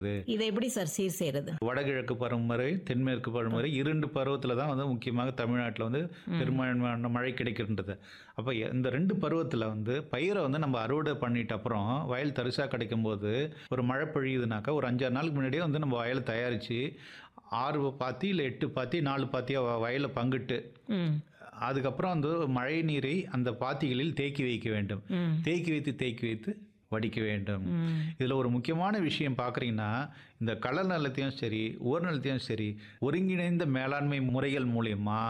இதை எப்படி சார் சீர் செய்யறது வடகிழக்கு பருவமழை தென்மேற்கு பருவமழை இரண்டு பருவத்தில் தான் வந்து முக்கியமாக தமிழ்நாட்டில் வந்து பெரும்பான்மையான மழை கிடைக்கின்றது அப்போ இந்த ரெண்டு பருவத்தில் வந்து பயிரை வந்து நம்ம அறுவடை பண்ணிட்ட அப்புறம் வயல் தரிசாக கிடைக்கும் போது ஒரு மழை பொழியுதுனாக்கா ஒரு அஞ்சாறு நாளுக்கு முன்னாடியே வந்து நம்ம வயலை தயாரித்து ஆறு பாத்தி இல்லை எட்டு பாத்தி நாலு பாத்தியாக வயலை பங்கிட்டு ம் அதுக்கப்புறம் வந்து மழை நீரை அந்த பாத்திகளில் தேக்கி வைக்க வேண்டும் ம் தேக்கி வைத்து தேக்கி வைத்து வடிக்க வேண்டும் ம் இதில் ஒரு முக்கியமான விஷயம் பார்க்குறீங்கன்னா இந்த கள நலத்தையும் சரி ஊர் நலத்தையும் சரி ஒருங்கிணைந்த மேலாண்மை முறைகள் மூலயமா